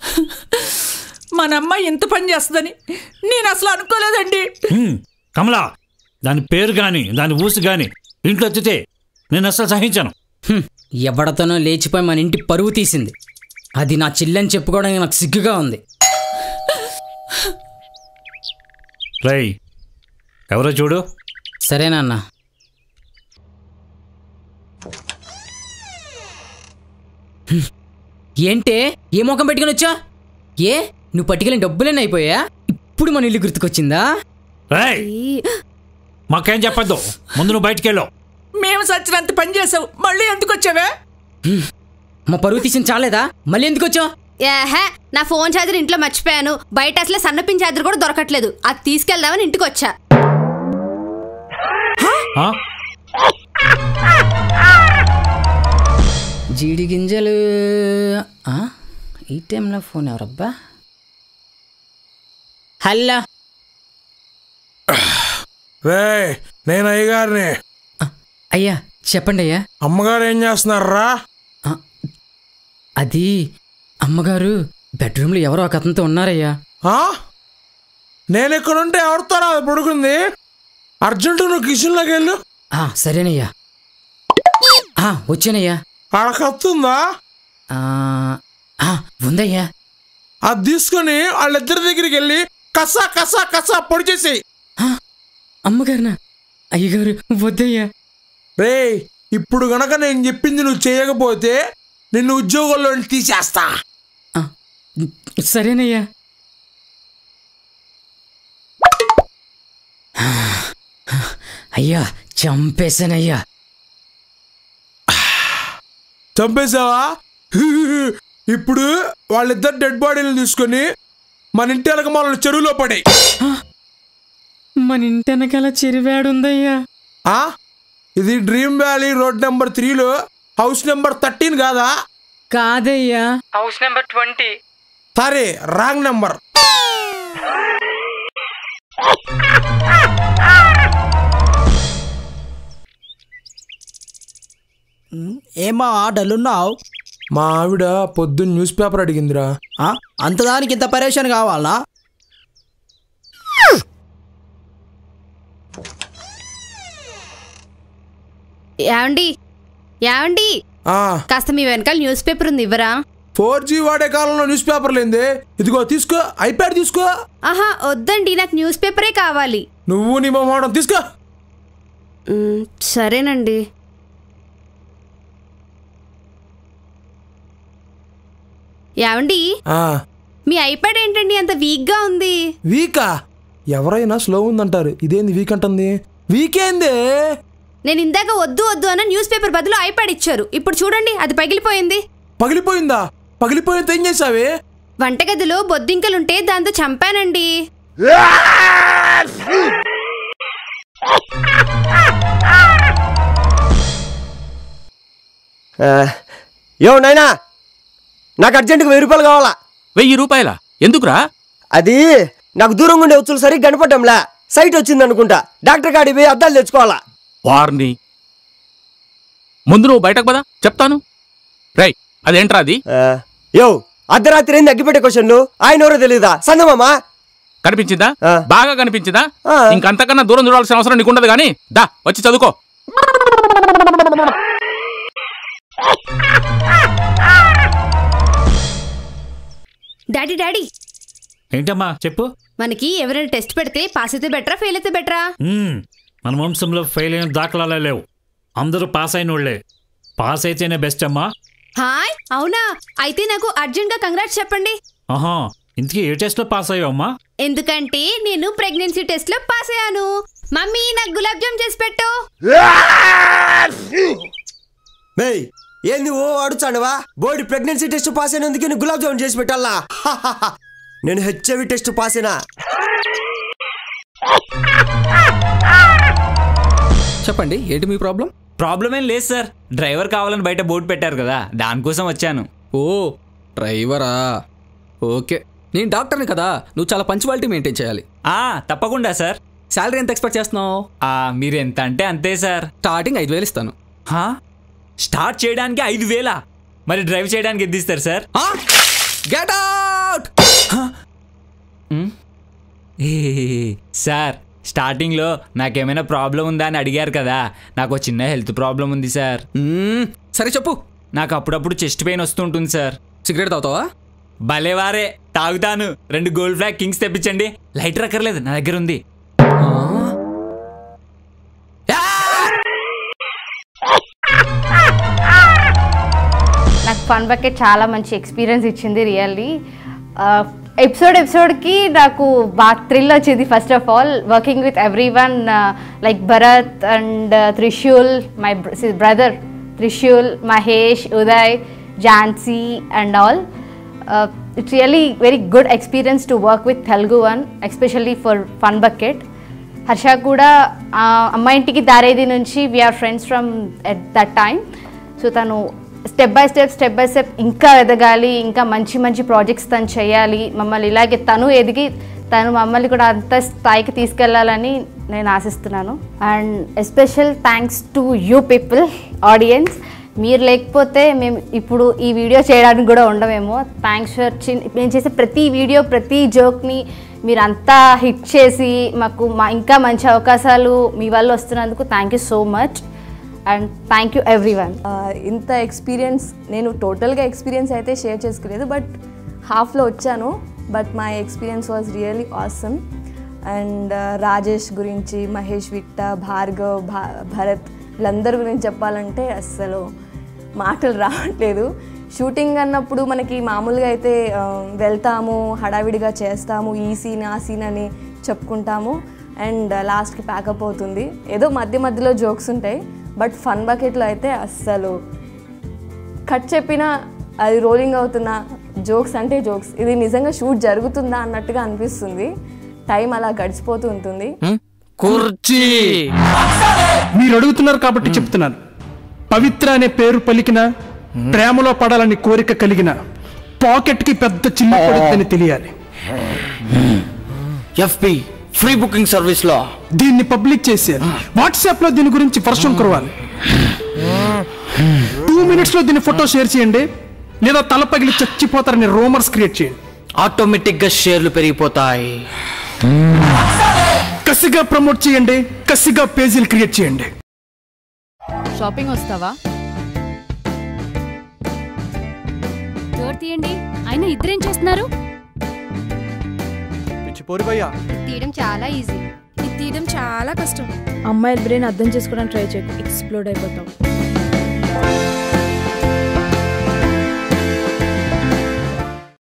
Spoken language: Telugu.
మన అమ్మాయి ఇంత పని చేస్తుందని నేను అసలు అనుకోలేదండి హ్మ్, కమలా దాని పేరు గాని దాని ఊసు గాని ఇంట్లో ఎత్తితే నేను అసలు సహించను హ్మ్, ఎవడతోనో లేచిపోయి మన ఇంటి పరువు తీసింది అది నా చిల్లని చెప్పుకోవడానికి నాకు సిగ్గుగా ఉంది రై ఎవరో చూడు సరేనన్నా హ్మ్, ఏంటే ఏ ముఖం పెట్టుకుని వచ్చా ఏ నువ్వు పట్టుకెళ్ళిన డబ్బులేని అయిపోయా ఇప్పుడు మన ఇల్లు గుర్తుకొచ్చిందా రై మాకేం చెప్పొద్దు ముందు నువ్వు బయటికి వెళ్ళు మేము సచ్చినంత పని చేసావు మళ్ళీ ఎందుకు వచ్చావే మా పరువు తీసిన చాలేదా మళ్ళీ ఎందుకు వచ్చావు ఏహే నా ఫోన్ ఛార్జర్ ఇంట్లో మర్చిపోయాను బయట అసలే సన్నపిన్ ఛార్జర్ కూడా దొరకట్లేదు అది తీసుకెళ్దామని ఇంటికి వచ్చా ఆ? జీడి గింజలు ఆ? ఈ టైంలో ఫోన్ ఎవరబ్బా హల్లో రే నేను అయ్యగారిని అయ్యా చెప్పండి అయ్యా అమ్మగారు ఏం చేస్తున్నారా ఆ, అది అమ్మగారు బెడ్రూమ్లో ఎవరో ఒక అతనితో ఉన్నారయ్యా నేను ఇక్కడ ఉంటే ఎవరితో రా పడుకుంది అర్జెంటు నువ్వు కిచెన్లోకి వెళ్ళు ఆ, సరేనయ్యా ఆ, వచ్చానయ్యా ఆడ కత్తుందా ఆ, ఆ, ఉందయ్యా అది తీసుకొని వాళ్ళిద్దరి దగ్గరికి వెళ్ళి కసా కసా కసా పొడి చేసి అమ్మగారునా అయ్యగారు వద్దయ్యా రే ఇప్పుడు గనక నేను చెప్పింది నువ్వు చేయకపోతే నిన్ను ఉద్యోగంలో తీసేస్తా ఆ, సరేనయ్యా అయ్యా చంపేశానయ్యా చంపేశావా ఇప్పుడు వాళ్ళిద్దరు డెడ్ బాడీలను తీసుకొని మన ఇంటి వెనక మన చెరువులో పడే మన ఇంటి వెనకాల చెరివాడుందయ్యా ఇది డ్రీమ్ వ్యాలీ రోడ్ నెంబర్ త్రీలో హౌస్ నెంబర్ థర్టీన్ కాదా కాదయ్యా హౌస్ నెంబర్ ట్వంటీ సరే రాంగ్ నెంబర్ ఏమా డల్లున్నావు మా ఆవిడ పొద్దున్న న్యూస్ పేపర్ అడిగిందిరా అంతదానికి ఇంత పరేషాన్ కావాలనా ఏమండి ఏమండి కాస్త మీ వెనకాల న్యూస్ పేపర్ ఉంది ఇవ్వరా ఫోర్ జీ వాడే కాలంలో న్యూస్ పేపర్ లేంది ఇదిగో తీసుకో ఐప్యాడ్ తీసుకో ఆహా వద్దండి నాకు న్యూస్ పేపరే కావాలి నువ్వు నీ మొహం తీసుకో మ్, సరేనండి ఏమండి ఆ, మీ ఐప్యాడ్ ఏంటండి అంత వీక్గా ఉంది వీకా ఎవరైనా స్లో ఉందంటారు ఇదేంది వీక్ అంటుంది వీకేంది నేను ఇందాక వద్దు వద్దు అన్న న్యూస్ పేపర్ బదులు ఐప్యాడ్ ఇచ్చారు ఇప్పుడు చూడండి అది పగిలిపోయింది పగిలిపోయిందా పగిలిపోయింది ఏం చేసావే వంటగదిలో బొద్దింకలుంటే దాంతో చంపానండి యో నాయనా నాకు అర్జెంటుగా వెయ్యి రూపాయలు కావాలా వెయ్యి రూపాయల ఎందుకురా అది నాకు దూరంగా ఉండే వచ్చులు సరిగ్గా కనపడంలా సైట్ వచ్చింది అనుకుంటా డాక్టర్ కాడికి పోయి అద్దాలు తెచ్చుకోవాలా వారిని ముందు నువ్వు బయటకు పదా చెప్తాను రై అదేంట్రా అది యో అర్ధరాత్రి ఏంది అగ్గిపెట్టే క్వశ్చన్లు ఆయన ఎవరో తెలియదా సందమామా కనిపించిందా బాగా కనిపించిందా ఇంకంతకన్నా దూరం చూడాల్సిన అవసరం నీకుండదు కానీ దా వచ్చి చదువుకో డాడీ డాడీ ఏంటమ్మా చెప్పు మనకి ఎవరైనా టెస్ట్ పెడితే పాస్ అయితే బెటరా ఫెయిల్ అయితే బెటరా మ్మ్. మన వంశంలో ఫెయిల్ అయిన దాఖలాలే లేవు అందరూ పాస్ అయిన వాళ్ళే పాస్ అయితేనే బెస్ట్ అమ్మా హాయ్ అవునా అయితే నాకు అర్జెంట్గా కంగ్రాట్స్ చెప్పండి ఆహా ఇంతకీ ఏ టెస్ట్లో పాస్ అయ్యావమ్మా ఎందుకంటే నేను ప్రెగ్నెన్సీ టెస్ట్ లో పాస్ అయ్యాను మమ్మీ నాకు గులాబ్ జామ్ చేసి పెట్టు మేయ్ ఏంది ఓ అడుచాడవా బోర్డు ప్రెగ్నెన్సీ టెస్ట్ పాస్ అయినందుకే నేను గులాబ్ జామున్ చేసి పెట్టాలా హాహాహా. నేను హెచ్ఐవి టెస్ట్ పాస్ అయినా చెప్పండి ఏంటి మీ ప్రాబ్లం ప్రాబ్లం ఏం లేదు సార్ డ్రైవర్ కావాలని బయట బోర్డు పెట్టారు కదా దానికోసం వచ్చాను ఓ డ్రైవరా ఓకే నేను డాక్టర్ని కదా నువ్వు చాలా పంచువాలిటీ మెయింటైన్ చేయాలి ఆ తప్పకుండా సార్ శాలరీ ఎంత ఎక్స్పెక్ట్ చేస్తున్నావు ఆ మీరు ఎంత అంటే అంతే సార్ స్టార్టింగ్ ఐదు వేలు ఇస్తాను హా స్టార్ట్ చేయడానికి ఐదు వేల మరి డ్రైవ్ చేయడానికి ఎంత ఇస్తారు సార్ గెట్ సార్ స్టార్టింగ్లో నాకేమైనా ప్రాబ్లం ఉందా అని అడిగారు కదా నాకు ఒక చిన్న హెల్త్ ప్రాబ్లం ఉంది సార్ మ్మ్, సరే చెప్పు నాకు అప్పుడప్పుడు చెస్ట్ పెయిన్ వస్తుంటుంది సార్ సిగరెట్ తాగుతావా భలేవారే తాగుతాను రెండు గోల్డ్ ఫ్లాగ్ కింగ్స్ తెప్పించండి లైటర్ అక్కర్లేదు నా దగ్గర ఉంది నాకు ఫన్ బకెట్ చాలా మంచి ఎక్స్పీరియన్స్ ఇచ్చింది రియల్లీ ఎపిసోడ్ ఎపిసోడ్కి నాకు బాగా థ్రిల్ వచ్చింది first of all working with everyone like Bharath and Trishul my brother Trishul Mahesh Uday Jhansi and all it's really very good experience to work with Telugu one especially for fun bucket Harsha కూడా ఆ అమ్మాయి ఇంటికి దారేది నుంచి we are friends from at that time so తను step by step step by step ఇంకా ఎదగాలి ఇంకా మంచి మంచి ప్రాజెక్ట్స్ తను చేయాలి మమ్మల్ని ఇలాగే తను ఎదిగి తను మమ్మల్ని కూడా అంత స్థాయికి తీసుకెళ్లాలని నేను ఆశిస్తున్నాను and special thanks to you people audience మీరు లేకపోతే మేము ఇప్పుడు ఈ వీడియో చేయడానికి కూడా ఉండమేమో థ్యాంక్స్ ఫర్ చిన్ నేను చేసే ప్రతి వీడియో ప్రతి జోక్ని మీరు అంతా హిట్ చేసి మాకు మా ఇంకా మంచి అవకాశాలు మీ వల్ల వస్తున్నందుకు thank you so much and thank you everyone ఆ, ఇంత ఎక్స్పీరియన్స్ నేను టోటల్గా ఎక్స్పీరియన్స్ అయితే షేర్ చేసుకోలేదు బట్ హాఫ్లో వచ్చాను but my experience was really awesome and Rajesh గురించి మహేష్ విట్ట భార్గవ్ భా భరత్ వీళ్ళందరి గురించి చెప్పాలంటే అస్సలు మాటలు రావట్లేదు షూటింగ్ అన్నప్పుడు మనకి మామూలుగా అయితే ఆ, వెళ్తాము హడావిడిగా చేస్తాము ఈ సీన్ ఆ సీన్ అని చెప్పుకుంటాము అండ్ లాస్ట్కి ప్యాకప్ అవుతుంది ఏదో మధ్య మధ్యలో జోక్స్ ఉంటాయి బట్ ఫన్ బకెట్లో అయితే అస్సలు కట్ చెప్పినా అది రోలింగ్ అవుతున్న జోక్స్ అంటే జోక్స్ ఇది నిజంగా షూట్ జరుగుతుందా అన్నట్టుగా అనిపిస్తుంది టైం అలా గడిచిపోతూ ఉంటుంది కుర్చీ మీరు అడుగుతున్నారు కాబట్టి చెప్తున్నాను పవిత్ర అనే పేరు పలికిన ప్రేమలో పడాలని కోరిక కలిగిన పాకెట్ కి పెద్ద చిల్లు పడుతుందని తెలియాలి ఎఫ్పి ఫ్రీ బుకింగ్ సర్వీస్ లో దీన్ని పబ్లిక్ చేశారు వాట్సాప్ లో దీని గురించి వర్షం కురవాలి టూ మినిట్స్ లో దీని ఫోటో షేర్ చేయండి లేదా తల పగిలి చచ్చిపోతారని రోమర్స్ క్రియేట్ చేయండి ఆటోమేటిక్ గా షేర్లు పెరిగిపోతాయి కసిగా ప్రమోట్ చేయండి కసిగా పేజీలు క్రియేట్ చేయండి షాపింగ్ వస్తావా డోర్ తీయండి అయినా ఇద్దరేం చేస్తున్నారు తీయడం చాలా ఈజీ ఇది తీయడం చాలా కష్టం అమ్మాయిల బ్రెయిన్ అర్థం చేసుకోవడానికి ట్రై చేయకు ఎక్స్ప్లోడ్ అయిపోతాం